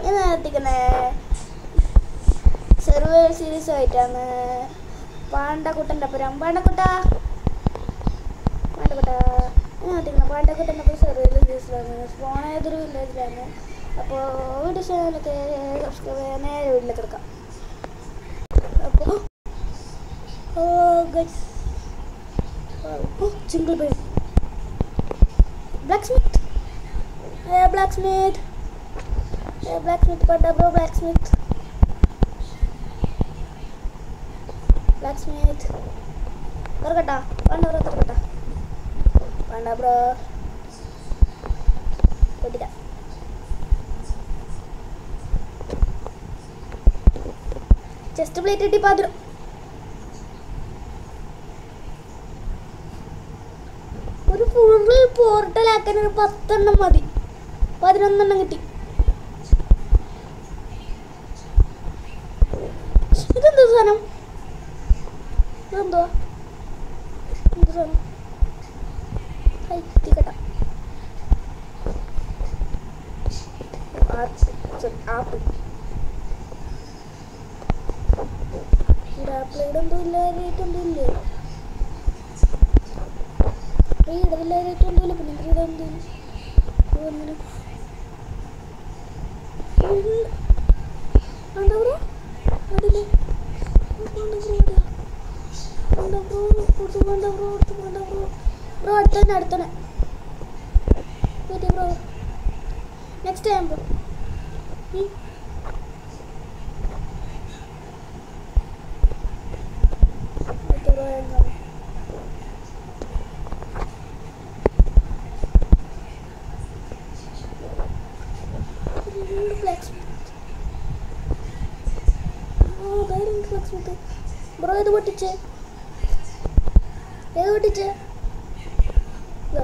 എന്ന് എത്തിക്കുന്നേ server series ആയിട്ടാണ് പാണ്ടക്കുട്ടൻ്റെ അപ്പുറം പാണ്ടക്കുട്ട പാണ്ടക്കുട്ട ഞാൻ എത്തിക്കുന്ന പാണ്ടക്കുട്ടൻ്റെ അപ്പുറം സെർവർ സീരീസിലാണ് സ്പോൺ ഏതൊരു വില്ലേജിലാണ് അപ്പോൾ വീഡിയോ ചാനലൊക്കെ സബ്സ്ക്രൈബ് ചെയ്യാൻ നേരെ വീട്ടിലേക്ക് എടുക്കാം അപ്പോൾ oh guys oh single bed blacksmith blacksmith blacksmith Panda bro blacksmith blacksmith തുറക്കട്ടാ വേണ്ട ബ്രോ തുറക്കട്ടാ വേണ്ട ബ്രോ പൊട്ടിക്കാം ചെസ്റ്റ് പ്ലേറ്റ് ഇട്ടി പാത്രം ഒരു ഫുള്ള് പോർട്ടലാക്കാൻ ഒരു പത്തെണ്ണം മതി പതിനൊന്നെണ്ണം കിട്ടി ഇതെന്താ സാധനം ഇതെന്തോ എന്ത് സാധനം ഹൈ തീക്കട്ട ആപ്പിൾ ആപ്പിൾ എന്തോ ഇല്ല റേറ്റ് എന്തോ ഇല്ലേ ഈ ഇടവില്ല റേറ്റ് എന്തോ ഇല്ല പിന്നെ ഇവിടെ എന്തോ അങ്ങനെ എന്താ ബ്രോ അതില് ബ്രോ അടുത്തന്നെ അടുത്തന്നെ bro next time bro bro ഇത് പൊട്ടിച്ചേ ഏത് പൊട്ടിച്ചേ ഇതാ.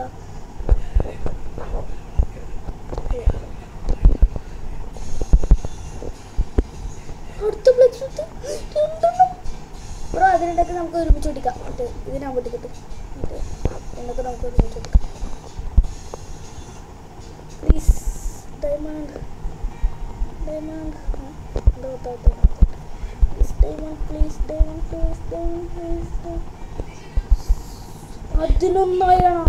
അടുത്ത ബ്ലാക്ക് സ്മിത്ത് രണ്ടെണ്ണം ബ്രോ അതിനിടയ്ക്ക് നമുക്ക് ഒരുമിച്ച് പൊട്ടിക്കാം എന്നിട്ട് ഇതിനാ പൊട്ടിക്കട്ടെ എന്നിട്ട് എന്നിട്ട് നമുക്ക് ഒരുമിച്ച് പൊട്ടിക്കാം പ്ലീസ് ഡയമണ്ട് ഡയമണ്ട് എന്താ പത്താത്ത please diamond please diamond please diamond please അതിനൊന്നായിരണോ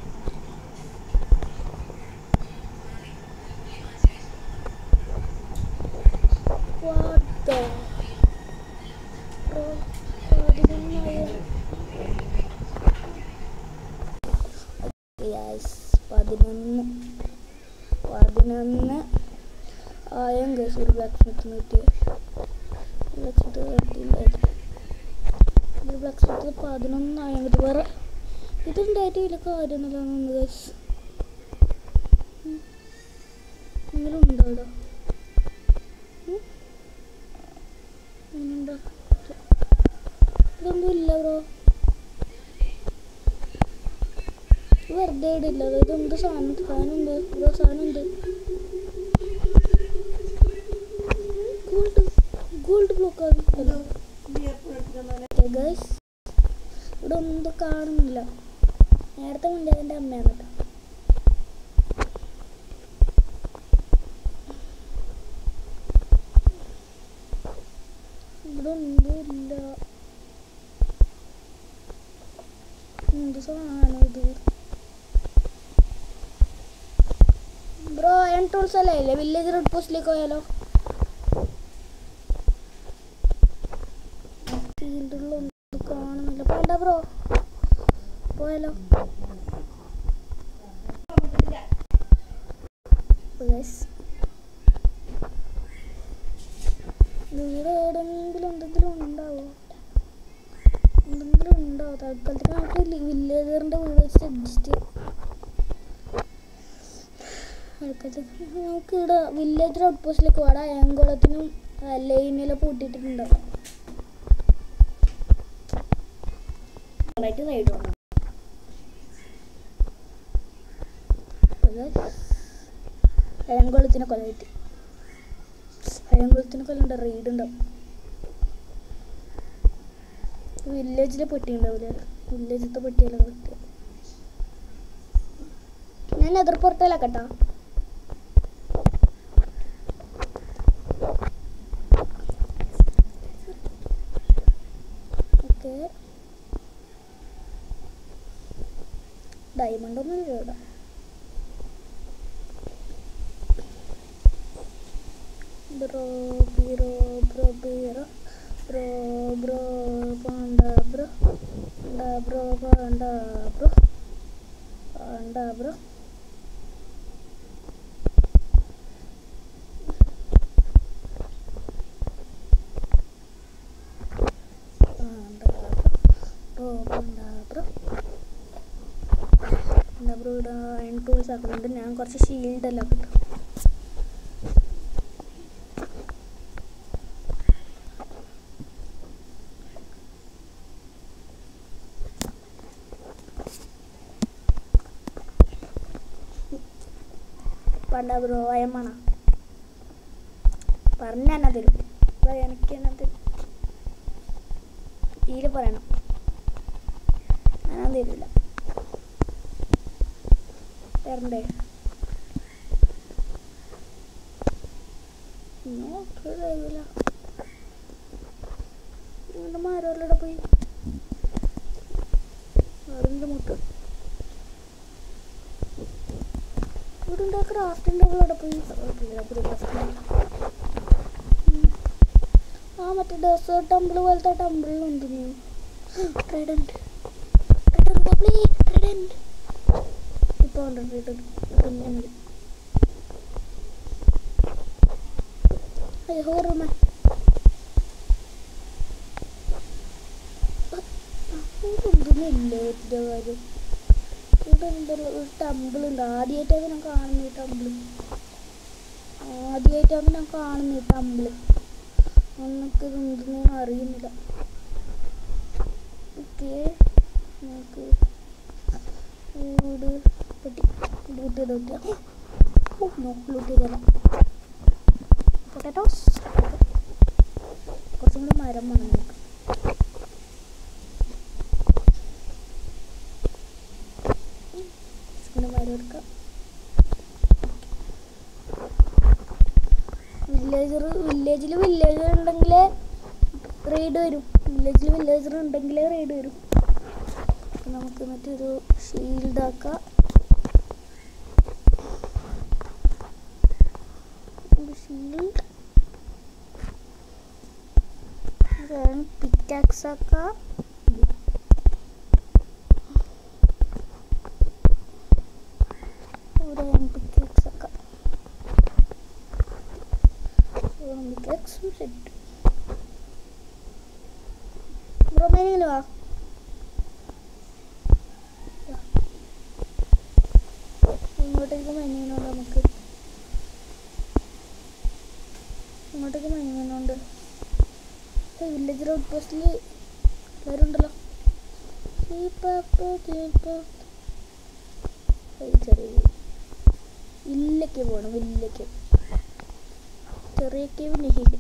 What the? Bro, പതിനൊന്നായിരം യെസ് പതിനൊന്ന് പതിനൊന്ന് ആയം കേസ് ഒരു ബ്ലാക്ക് സ്മിത്തിന് കിട്ടിയ ബ്ലാക്ക് സ്മിത്ത് കിട്ടിയിട്ടുണ്ടായിരുന്നു ഒരു ബ്ലാക്ക് സ്മിത്ത് പതിനൊന്ന് ആയം കിട്ടി വേറെ ഇതുണ്ടായിട്ട് ഇതിൽ കാര്യമൊന്നുമില്ല കേസ് എന്തെങ്കിലും ഉണ്ടോ ഇവിടെ ഉം? എന്താ ഇതൊന്നും ഇല്ല ബ്രോ വെറുതെ ഇടില്ല അതായത് എന്ത് സാധനം സാധനമുണ്ട് ഓരോ സാധനമുണ്ട് ഗോൾഡ് ഗോൾഡ് ബ്ലോക്ക് ആവില്ല ഗൈസ് ഇവിടെ ഒന്നും കാണുന്നില്ല നേരത്തെ മുന്നേ എൻ്റെ അമ്മയാണ് കേട്ടോ ഇവിടെ ഒന്നുമില്ല എന്ത് സാധനം ഇത് ബ്രോ അയൺ ടൂൾസ് അല്ലേ അല്ലേ വില്ലേജ് റെഡ് പോസ്റ്റിലേക്ക് പോയാലോ ഫീൽഡിലുള്ള ഒന്നും കാണുന്നില്ല പോണ്ട ബ്രോ പോയാലോ Yes. ഇവിടെ എവിടെയെങ്കിലും എന്തെങ്കിലും ഉണ്ടാവോ എന്തെങ്കിലും ഉണ്ടാവോ തൽക്കാലത്തേക്ക് നമുക്ക് വില്ലേജറിൻ്റെ വീട് വെച്ച് അഡ്ജസ്റ്റ് തൽക്കാലത്തേക്ക് നമുക്ക് ഇവിടെ വില്ലേജർ ഔട്ട് പോസ്റ്റിലേക്ക് പോടാ ഏങ്കുളത്തിനും ലൈനിലും പൂട്ടിയിട്ടുണ്ട് റൈഡ് വേണം അയങ്കുളത്തിനെ കൊല കിട്ടി അയങ്കുളത്തിനെ കൊല്ലണ്ട റെയ്ഡ് ഉണ്ടാവും വില്ലേജിലെ പെട്ടി ഉണ്ടാവില്ല വില്ലേജിലത്തെ പെട്ടിയല്ല കിട്ടിയ ഞാൻ എതിർ പുറത്തേലാക്കട്ടാ ഡയമണ്ട് ഒന്നും ഇല്ല ഇവിടെ bro bro bro bro bro bro Panda bro Panda bro Panda bro Panda bro Panda bro Panda bro എന്താ ബ്രോ ഇവിടെ അയൺ ടൂൾസ് ആക്കുന്നുണ്ട് ഞാൻ കുറച്ച് ഷീൽഡ് എല്ലാം കിട്ടും പണ്ട ബ്രോ അയമ്മണ പറഞ്ഞ എന്നാ തരും ബ്രോ എനിക്ക് എന്നാ തരും ഇതിൽ പറയണം ഞാൻ തരില്ല തരണ്ടേ നോട്ട് കഴിയില്ല നിങ്ങളുടെ മാരോടെ പോയി അതിൻ്റെ മുട്ട് ഇവിടെ ഉണ്ടാ ക്രാഫ്റ്റിൻ്റെ അവിടെ പോയി ആ മറ്റേ ഡെസേർട്ട് ടംബിൾ പോലത്തെ ടംബിളിലുണ്ട് നീ ട്രൈഡൻറ്റ് ട്രൈഡൻറ്റ് ഇപ്പോൾ ഉണ്ട് ട്രൈഡൻറ്റ് പിന്നെ മതി അയ്യോ ഹോറമ്മ ഇതൊന്നുമില്ല ഇതിൻ്റെ കാര്യം ഇവിടെ എന്തല്ലോ ഒരു ടമ്പിൾ ഉണ്ട് ആദ്യമായിട്ടാണ് ഞാൻ കാണുന്നത് ഈ ടമ്പിൾ ആദ്യമായിട്ടാണ് ഞാൻ കാണുന്നത് ഈ ടമ്പിൾ നമുക്ക് ഇതെന്തെന്ന് അറിയുന്നില്ല ഓക്കെ നമുക്ക് വീട് പെട്ടി ലൂട്ട് ചെയ്ത് കിട്ടിയ ലൂട്ട് ചെയ്തല്ല പൊട്ടാറ്റോസ് കുറച്ചും കൂടി മരം വേണം നമുക്ക് കുറച്ചും കൂടി മരം എടുക്കാം വില്ലേജർ വില്ലേജിൽ വില്ലേജർ ഉണ്ടെങ്കിൽ റെയ്ഡ് വരും വില്ലേജിൽ വില്ലേജർ ഉണ്ടെങ്കിലേ റെയ്ഡ് വരും അപ്പം നമുക്ക് മറ്റൊരു ഷീൽഡ് ആക്കാം ഷീൽഡ് പിക്കാക്സ് ആക്കാം ഇവിടെ പിക്കാക്സ് ആക്കാം പിക്കാക്സും സെറ്റ് റൊമാനിയയിൽ വാ ഇങ്ങോട്ടേക്ക് മഞ്ഞുണ്ട് നമുക്ക് ഇങ്ങോട്ടേക്ക് മഞ്ഞുണ്ട് വില്ലേജ് ഔട്ട് പോസ്റ്റിൽ എല്ലാവരും ഉണ്ടല്ലോ ചെറിയ ഇല്ലക്ക് പോകണം വില്ലക്ക് ചെറിയ കേവ് നെഹില്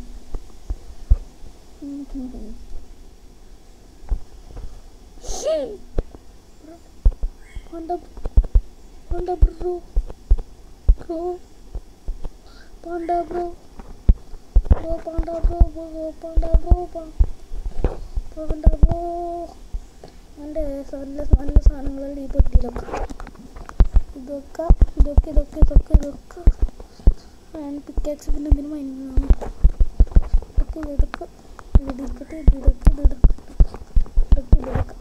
Panda, panda bro, bro, panda bro, bro, panda bro, bro, panda bro, pa- panda bro. എൻ്റെ നല്ല നല്ല സാധനങ്ങളെല്ലാം ഈ പെട്ടിയിലൊക്കെ ഇതൊക്കെ ഇതൊക്കെ ഇതൊക്കെ ഇതൊക്കെ ഇതൊക്കെ ഞാൻ പിക്കാക്സ് പിന്നെ എന്തിനും മൈനിങ്ങാണ് ഇതൊക്കെ ഇതൊക്കെ ഇതിരിക്കട്ടെ ഇതൊക്കെ ഇതൊക്കെ ഇതൊക്കെ ഇതൊക്കെ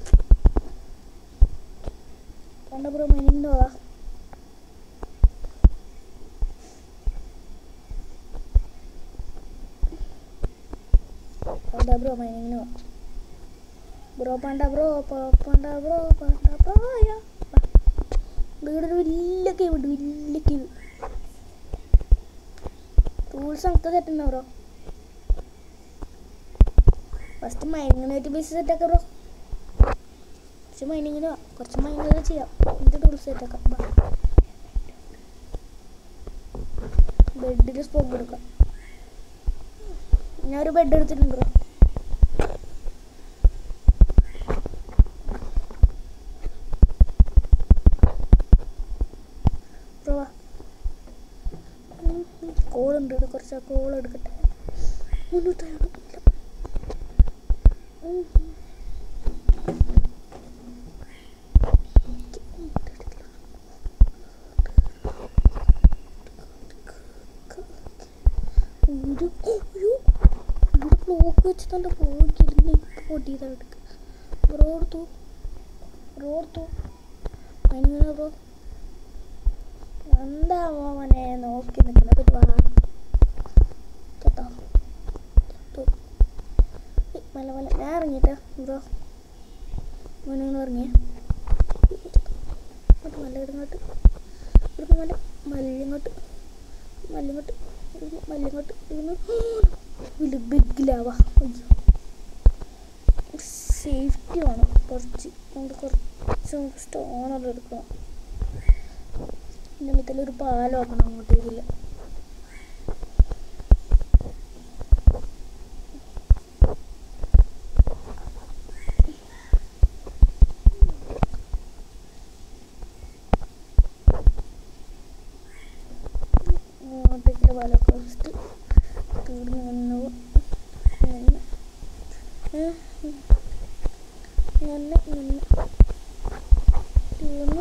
കണ്ട ബ്രോ മൈനിങ്ങിൻ്റെ വാ പാണ്ട ബ്രോ മൈനിങ്ങിന് വാ bro Panda bro Panda bro Panda bro യാ ഇവിടെ ഒരു വലിയ കേവ് ഉണ്ട് വലിയ കേവ് ടൂൾസ് നമുക്ക് സെറ്റുണ്ടോ ബ്രോ ഫസ്റ്റ് മൈനിങ്ങിനായിട്ട് ബേസ് സെറ്റാക്കാം ബ്രോ കുറച്ച് മൈനിങ്ങിന് കുറച്ച് മൈനിങ് ചെയ്യാം എന്നിട്ട് ടൂൾസ് സെറ്റാക്കാം ബെഡിൽ സ്പോൺ കൊടുക്കാം ഞാൻ ഒരു ബെഡ് എടുത്തിട്ടുണ്ട് ബ്രോ ബ്രോ കോളുണ്ട് ഇവിടെ കുറച്ച് കോൾ എടുക്കട്ടെ മുന്നൂറ്റാണ് ഒരു ഒരു ഇവിടെ ബ്ലോക്ക് വെച്ചിട്ടുണ്ട് പോകില്ല പൊട്ടിയതാണ് എടുക്കുക ബ്രോ എടുത്തു ബ്രോ എടുത്തു അതിനിങ്ങനെ ബ്രോ എന്താ മോനെ നോക്കി നിൽക്കുന്ന പറ്റി വാ കേട്ടോ ചത്തു. ഏയ്, മല്ല മല്ല ഞാൻ ഇറങ്ങിട്ടെ ബ്രോ മോനിങ്ങനെ ഇറങ്ങിയേ ഇങ്ങോട്ട് മല്ല ഇങ്ങോട്ട് ഇവിടുന്ന് മല്ല മല്ലിങ്ങോട്ട് മല്ലിങ്ങോട്ട് ഇവിടുന്ന് മല്ലിങ്ങോട്ട് ഇവിടുന്ന് വലിയ ബിഗ് ലാവ സേഫ്റ്റി വേണം കുറച്ച് നമുക്ക് കുറച്ച് നമുക്ക് സ്റ്റോണർ എടുക്കണം പിന്നെ മിത്തല ഒരു പാലം ആക്കണം അങ്ങോട്ടേക്കില്ല അങ്ങോട്ടേക്കുള്ള പാലമൊക്കെ ഫസ്റ്റ് തീർന്നു വന്നു ഇങ്ങനെ ഏ, ഇങ്ങനെ ഇങ്ങനെ തീർന്നു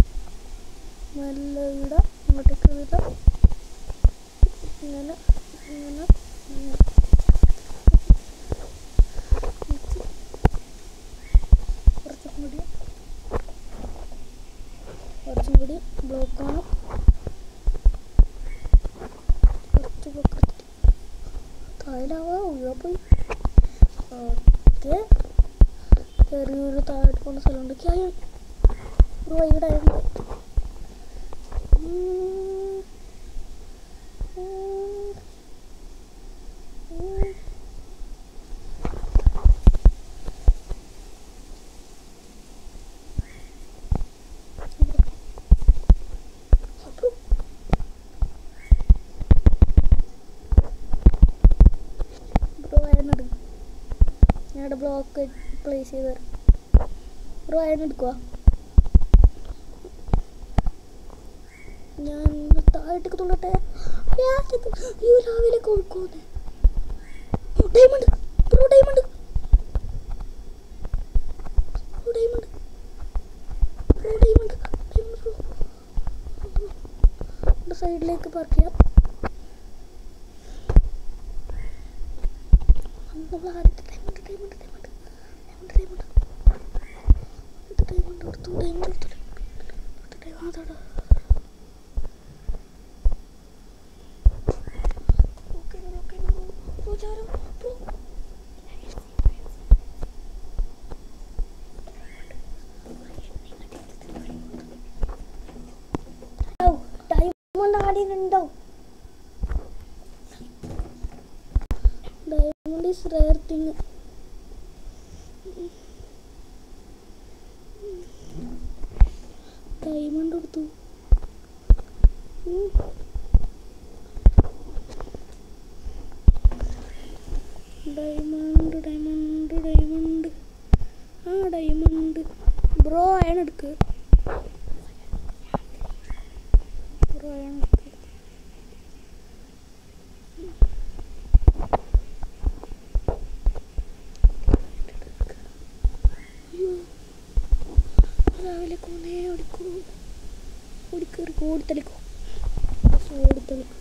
നല്ല ഇട ഇങ്ങോട്ടേക്ക് ഇട ഇങ്ങനെ ഇങ്ങനെ ഇങ്ങനെ കുറച്ചും കൂടി കുറച്ചും കൂടി ബ്ലോക്ക് ആണ് കുറച്ച് ബ്ലോക്ക് താഴെയാവാ ഉള്ള പോയി ഓക്കെ ചെറിയൊരു താഴോട്ട് പോകുന്ന സ്ഥലമുണ്ട് ക്യാ ഒരു വൈകിടായിരുന്നു ഉം. ഉം. ഉം. അപ്പൊ ബ്രോ അയനെടു ഞാനിവിടെ ബ്ലോക്ക് പ്ലേസ് ചെയ്ത് തരാം ബ്രോ അയനെടുക്കുക ഞാൻ താഴത്തേക്ക് തുള്ളട്ടെ അയ്യോ രാവിലെ കൊടുക്കുമെന്ന് diamond bro diamond bro diamond bro diamond diamond bro ഇവിടെ സൈഡിലേക്ക് പാർക്ക് ചെയ്യാം നമ്മൾ ആദ്യത്തെ diamond diamond diamond diamond diamond അടുത്ത ഡയമണ്ട് എടുത്തു ഡയമണ്ട് എടുത്തു അടുത്ത ഡയമണ്ട് അതാടാ ഓക്കെ ഓക്കെ ബ്രോ ചാരം ബ്രോ ഡയമണ്ട് ആടിയിട്ടുണ്ടോ diamond is rare thing diamond എടുത്തു ഉം. ഡയമണ്ട് ഡയമണ്ട് ഡയമണ്ട് ആ ഡയമണ്ട് ബ്രോ അയൺ എടുക്ക് ബ്രോ അയൺ എടുക്ക് അയ്യോ രാവിലെ കൊന്നേ ഓടിക്കൂ ഓടിക്കേറി ഓടിത്തളിക്കോ ഓടിത്തളിക്കോ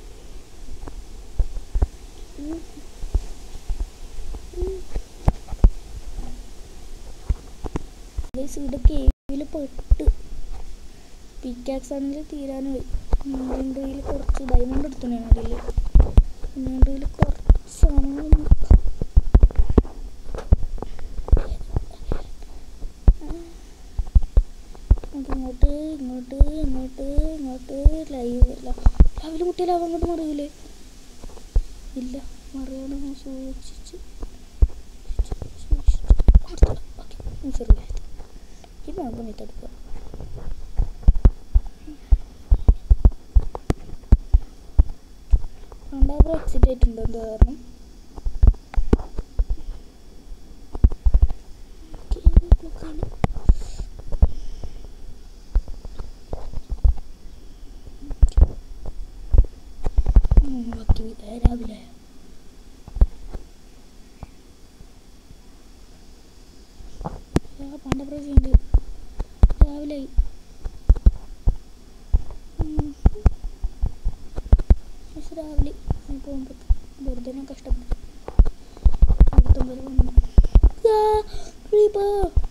ഉം. ഉം. Guys, ഇവിടെ കേവിൽ പെട്ട് പിക്കാക്സ് ആണെങ്കിൽ തീരാനായി എൻ്റെ കയ്യിൽ കുറച്ച് ഡയമണ്ട് എടുത്തു ഞാൻ അതിൽ പിന്നെ എൻ്റെ കയ്യിൽ കുറച്ച് സാധനങ്ങളുണ്ട് ഇങ്ങോട്ട് ഇങ്ങോട്ട് ഇങ്ങോട്ട് ഇങ്ങോട്ട് ലൈവ് അല്ല രാവിലെ കുട്ടിയിൽ അവ അങ്ങോട്ട് മറിയില്ലേ ഇല്ല മറിയാതെ ഞാൻ സൂക്ഷിച്ച് ഓക്കെ ചെറുതായത് ഇപ്പം നമുക്ക് നീട്ടെടുക്കുക രണ്ടാമത് എക്സിറ്റ് ആയിട്ടുണ്ട് എന്താ കാരണം ഓക്കേ, നോക്കാണ്. ഉം, ബാക്കി ഏ, രാവിലെ പാണ്ഡപ്രജയുണ്ട് രാവിലെ രാവിലെ പോകുമ്പോൾ വെറുതെ ഞാൻ കഷ്ടപ്പെട്ടു അമ്പത്തൊമ്പത് വന്നു ആ, creeper.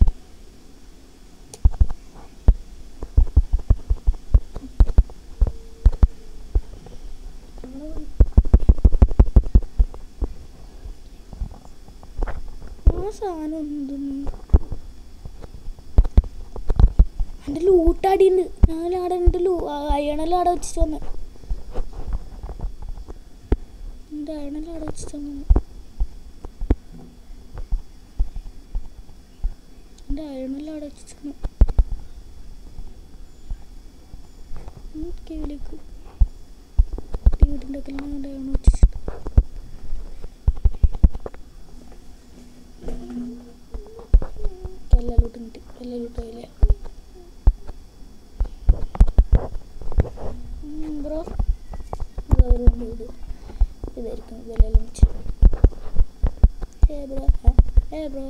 അവിടെ പോയി. ആ സാധനം എന്തെന്ന് എൻ്റെ ലൂട്ടാടിയുണ്ട് ഞാൻ അവിടെ എൻ്റെ ലൂ അയണെല്ലാം അവിടെ വെച്ചിട്ട് വന്ന് എൻ്റെ അയണെല്ലാം അവിടെ വെച്ചിട്ട് വന്നു എൻ്റെ അയണെല്ലാം അവിടെ വെച്ചിട്ട് വന്നു കേവിലേക്ക് വീടിൻ്റെ ഒക്കെ എൻ്റെ അയണ് വെച്ചിട്ട് എല്ലാ ലൂട്ടും കിട്ടി എല്ലാ ലൂട്ടും അതിലെ ബ്രോ വേറെ വീട് ഇതായിരിക്കും ഇതെല്ലാം വെച്ച് ഏ ബ്രോ ഏ ബ്രോ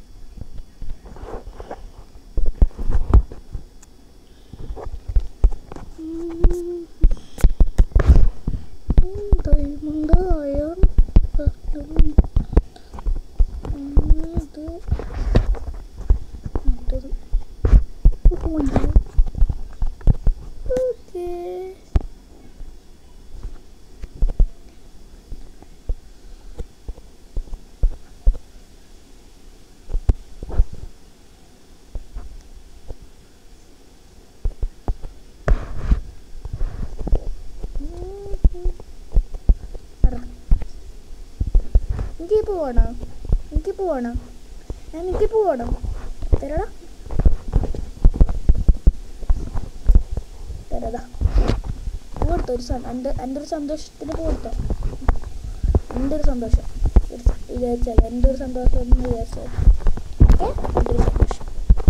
ഡയമണ്ടായാൽ ഇത് മറ്റത് പോയിന്റ് ഓക്കേ എനിക്ക് പോവാണോ എനിക്ക് പോവാണോ എനിക്ക് പോവാണോ തരടാ തരടാ കൊടുത്തോ ഒരു സം- എൻ്റെ എൻ്റെ ഒരു സന്തോഷത്തിന് കൊടുത്തോ എൻ്റെ ഒരു സന്തോഷം ഒരു സ- വിചാരിച്ചാൽ എൻ്റെ ഒരു സന്തോഷം എന്ന് വിചാരിച്ചാൽ ഓക്കെ എൻ്റെ ഒരു സന്തോഷം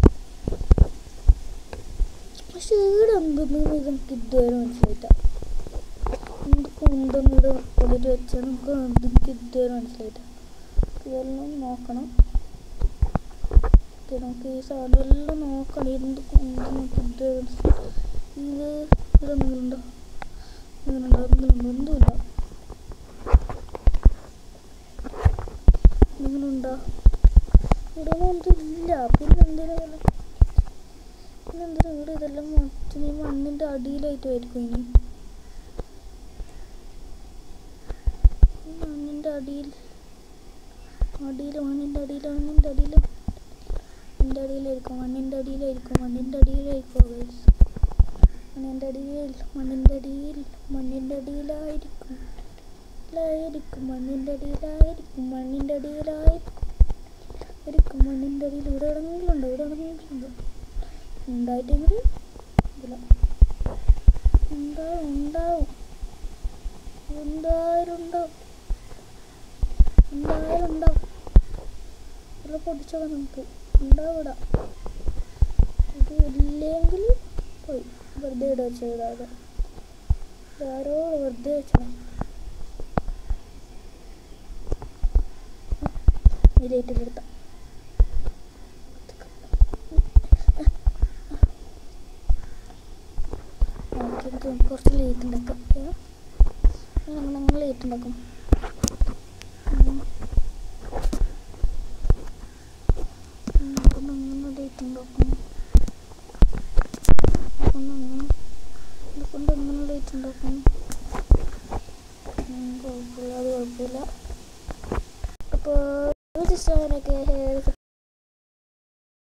പക്ഷേ ഇവിടെ എന്തെന്ന് നമുക്ക് ഇതുവരെ മനസ്സിലായിട്ടാ എന്ത് കൊണ്ടൊന്നും ഇവിടെ കൊണ്ടിട്ട് വെച്ചാൽ നമുക്ക് എനിക്ക് ഇതുവരെ മനസ്സിലായിട്ടാ ഇതെല്ലാം നോക്കണം ഇത് നമുക്ക് ഈ സാധനം എല്ലാം നോക്കണം എന്ത് കൊണ്ട് നമുക്ക് ഇതുവരെ മനസ്സിലായി ഇത് ഇവിടെ എന്തെങ്കിലുണ്ടോ എന്തെങ്കിലുണ്ടോ എന്തെങ്കിലുണ്ടോ ഒന്നുമില്ല എന്തെങ്കിലുണ്ടോ ഇവിടെ ഒന്നുമില്ല പിന്നെ എന്തിനാ പിന്നെ എന്തിനാ ഇവിടെ ഇതെല്ലാം മൊത്തം ഈ മണ്ണിൻ്റെ അടിയിലായിട്ടുമായിരിക്കും ഇനി ഈ മണ്ണിൻ്റെ അടിയിൽ അടിയിൽ മണ്ണിൻ്റെ അടിയിൽ മണ്ണിൻ്റെ അടിയിൽ മണ്ണിൻ്റെ അടിയിലായിരിക്കും മണ്ണിൻ്റെ അടിയിലായിരിക്കും മണ്ണിൻ്റെ അടിയിലായിരിക്കും guys. മണ്ണിൻ്റെ അടിയിൽ മണ്ണിൻ്റെ അടിയിൽ മണ്ണിൻ്റെ അടിയിലായിരിക്കും ായിരിക്കും മണ്ണിൻ്റെ അടിയിലായിരിക്കും മണ്ണിൻ്റെ അടിയിലായിരിക്കും ആയിരിക്കും മണ്ണിൻ്റെ അടിയിൽ ഇവിടെ എവിടെയെങ്കിലും ഉണ്ടോ ഇവിടെ എവിടെയെങ്കിലും ഉണ്ടോ ഉണ്ടായിട്ടെങ്കിൽ ഇതില്ല ഉണ്ടാവും ഉണ്ടാവും എന്തായാലും ഉണ്ടാവും എന്തായാലും ഉണ്ടാവും ഇവിടെ പൊടിച്ചോളാം നമുക്ക് ഉണ്ടാവും ഇവിടെ ഇത് ഇല്ലെങ്കിൽ പോയി വെറുതെ ഇട ചെയ്താതെ ആരോ വെറുതെ വെച്ചോ ഈ ലൈറ്റിലെടുത്ത ഓക്കെ നമുക്ക് കുറച്ച് ലേറ്റ് ഉണ്ടാക്കാം ഓക്കെ നമ്മൾ നമ്മൾ ലേറ്റ് ഉണ്ടാക്കും ഉം. ഉം, കൊണ്ട് അങ്ങനെ ലേറ്റ് ഉണ്ടാക്കും കൊണ്ട് അങ്ങനെ ഇതുകൊണ്ട് എങ്ങനെ ലേറ്റ് ഉണ്ടാക്കും ഉം, കുഴപ്പമില്ല അത് കുഴപ്പമില്ല അപ്പോൾ ജസ്റ്റ് അങ്ങനെയൊക്കെ